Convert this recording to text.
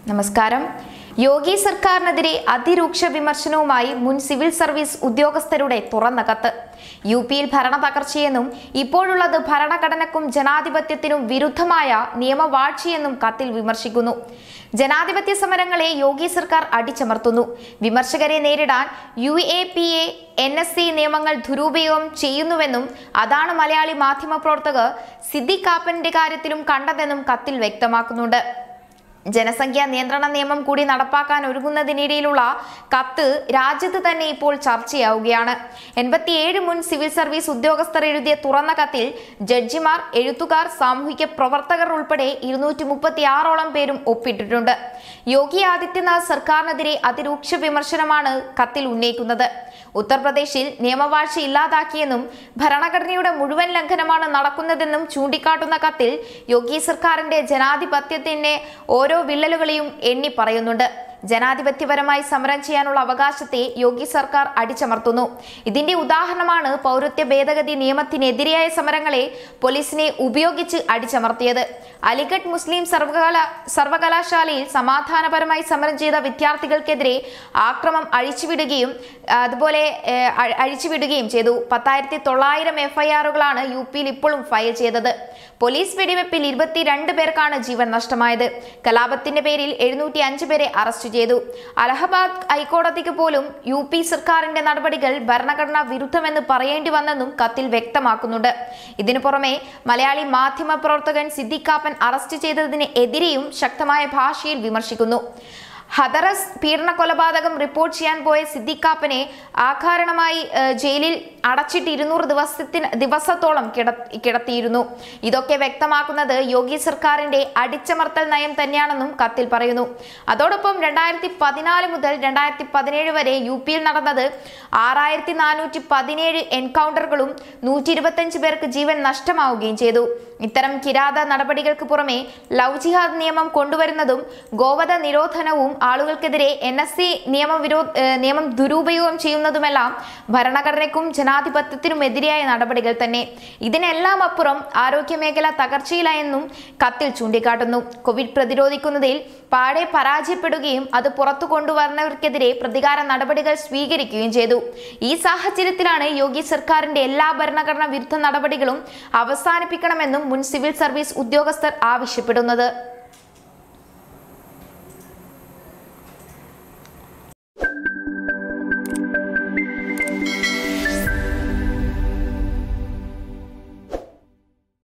നമസ്കാരം യോഗി സർക്കാരിനെതിരെ അതിരൂക്ഷ വിമർശനവുമായി മുൻ സിവിൽ സർവീസ് ഉദ്യോഗസ്ഥരുടെ തുറന്ന കത്ത് യു പിയിൽ ഭരണ തകർച്ചയെന്നും ഇപ്പോഴുള്ളത് ഭരണഘടനക്കും ജനാധിപത്യത്തിനും വിരുദ്ധമായ നിയമവാഴ്ചയെന്നും കത്തിൽ വിമർശിക്കുന്നു ജനാധിപത്യ സമരങ്ങളെ യോഗി സർക്കാർ അടിച്ചമർത്തുന്നു വിമർശകരെ നേരിടാൻ U A P A N S C നിയമങ്ങൾ ദുരുപയോഗം ചെയ്യുന്നുവെന്നും അതാണ് മലയാളി മാധ്യമപ്രവർത്തകർ സിദ്ദിഖ് കാപ്പന്റെ കാര്യത്തിലും കണ്ടതെന്നും കത്തിൽ വ്യക്തമാക്കുന്നുണ്ട് ജനസംഖ്യാ നിയന്ത്രണ നിയമം കൂടി നടപ്പാക്കാൻ ഒരുങ്ങുന്നതിനിടയിലുള്ള കത്ത് രാജ്യത്ത് തന്നെ ഇപ്പോൾ ചർച്ചയാവുകയാണ് എൺപത്തിയേഴ് മുൻ സിവിൽ സർവീസ് ഉദ്യോഗസ്ഥർ എഴുതിയ തുറന്ന കത്തിൽ ജഡ്ജിമാർ എഴുത്തുകാർ സാമൂഹിക പ്രവർത്തകർ ഉൾപ്പെടെ ഇരുന്നൂറ്റി മുപ്പത്തി ആറോളം പേരും ഒപ്പിട്ടിട്ടുണ്ട് യോഗി ആദിത്യനാഥ് സർക്കാരിനെതിരെ അതിരൂക്ഷ വിമർശനമാണ് കത്തിൽ ഉന്നയിക്കുന്നത് ഉത്തർപ്രദേശിൽ നിയമവാഴ്ച ഇല്ലാതാക്കിയെന്നും ഭരണഘടനയുടെ മുഴുവൻ ലംഘനമാണ് നടക്കുന്നതെന്നും ചൂണ്ടിക്കാട്ടുന്ന കത്തിൽ യോഗി സർക്കാരിന്റെ ജനാധിപത്യത്തിന്റെ ഓരോ വിള്ളലുകളെയും എണ്ണി പറയുന്നുണ്ട് ജനാധിപത്യപരമായി സമരം ചെയ്യാനുള്ള അവകാശത്തെ യോഗി സർക്കാർ അടിച്ചമർത്തുന്നു ഇതിന്റെ ഉദാഹരണമാണ് പൗരത്വ ഭേദഗതി നിയമത്തിനെതിരെയായ സമരങ്ങളെ പോലീസിനെ ഉപയോഗിച്ച് അടിച്ചമർത്തിയത് അലിഗഡ് മുസ്ലിം സർവകലാ സർവകലാശാലയിൽ സമാധാനപരമായി സമരം ചെയ്ത വിദ്യാർത്ഥികൾക്കെതിരെ ആക്രമം അഴിച്ചുവിടുകയും അതുപോലെ ഏഹ്, അ- അഴിച്ചുവിടുകയും ചെയ്തു പത്തായിരത്തി തൊള്ളായിരം എഫ്ഐആറുകളാണ് യു പിയിൽ ഇപ്പോഴും ഫയൽ ചെയ്തത് പോലീസ് വെടിവെപ്പിൽ ഇരുപത്തിരണ്ട് പേർക്കാണ് ജീവൻ നഷ്ടമായത് കലാപത്തിന്റെ പേരിൽ എഴുന്നൂറ്റി അഞ്ച് പേരെ അറസ്റ്റ് ചെയ്തു അലഹബാദ് ഹൈക്കോടതിക്ക് പോലും യു പി സർക്കാരിന്റെ നടപടികൾ ഭരണഘടനാ വിരുദ്ധമെന്ന് പറയേണ്ടി വന്നെന്നും കത്തിൽ വ്യക്തമാക്കുന്നുണ്ട് ഇതിനു പുറമെ മലയാളി മാധ്യമ പ്രവർത്തകൻ സിദ്ദിഖ് കാപ്പൻ അറസ്റ്റ് ചെയ്തതിന് എതിരെയും ശക്തമായ ഭാഷയിൽ വിമർശിക്കുന്നു ഹദറസ് പീഡന കൊലപാതകം റിപ്പോർട്ട് ചെയ്യാൻ പോയ സിദ്ദിഖ് കാപ്പനെ ആകാരണമായി ഏഹ്, ജയിലിൽ അടച്ചിട്ട് ഇരുന്നൂറ് ദിവസത്തിന് ദിവസത്തോളം കിട കിടത്തിയിരുന്നു ഇതൊക്കെ വ്യക്തമാക്കുന്നത് യോഗി സർക്കാരിന്റെ അടിച്ചമർത്തൽ നയം തന്നെയാണെന്നും കത്തിൽ പറയുന്നു അതോടൊപ്പം രണ്ടായിരത്തി പതിനാല് മുതൽ രണ്ടായിരത്തി പതിനേഴ് വരെ യു പിയിൽ നടന്നത് ആറായിരത്തി നാനൂറ്റി പതിനേഴ് എൻകൗണ്ടറുകളും നൂറ്റി ഇരുപത്തഞ്ച് പേർക്ക് ജീവൻ നഷ്ടമാവുകയും ചെയ്തു ഇത്തരം കിരാത നടപടികൾക്ക് പുറമെ ലവ് ജിഹാദ് നിയമം കൊണ്ടുവരുന്നതും ഗോവധ നിരോധനവും ആളുകൾക്കെതിരെ എൻ എസ് സി നിയമം വിരോ ഏഹ് നിയമം ദുരുപയോഗം ചെയ്യുന്നതുമെല്ലാം ഭരണഘടനയ്ക്കും ജനാധിപത്യത്തിനും എതിരായ നടപടികൾ തന്നെ ഇതിനെല്ലാം അപ്പുറം ആരോഗ്യമേഖല തകർച്ചയിലായെന്നും കത്തിൽ ചൂണ്ടിക്കാട്ടുന്നു കോവിഡ് പ്രതിരോധിക്കുന്നതിൽ പാടെ പരാജയപ്പെടുകയും അത് പുറത്തു കൊണ്ടുവരുന്നവർക്കെതിരെ പ്രതികാര നടപടികൾ സ്വീകരിക്കുകയും ചെയ്തു ഈ സാഹചര്യത്തിലാണ് യോഗി സർക്കാരിന്റെ എല്ലാ ഭരണഘടനാ വിരുദ്ധ നടപടികളും അവസാനിപ്പിക്കണമെന്നും മുൻ സിവിൽ സർവീസ് ഉദ്യോഗസ്ഥർ ആവശ്യപ്പെടുന്നത്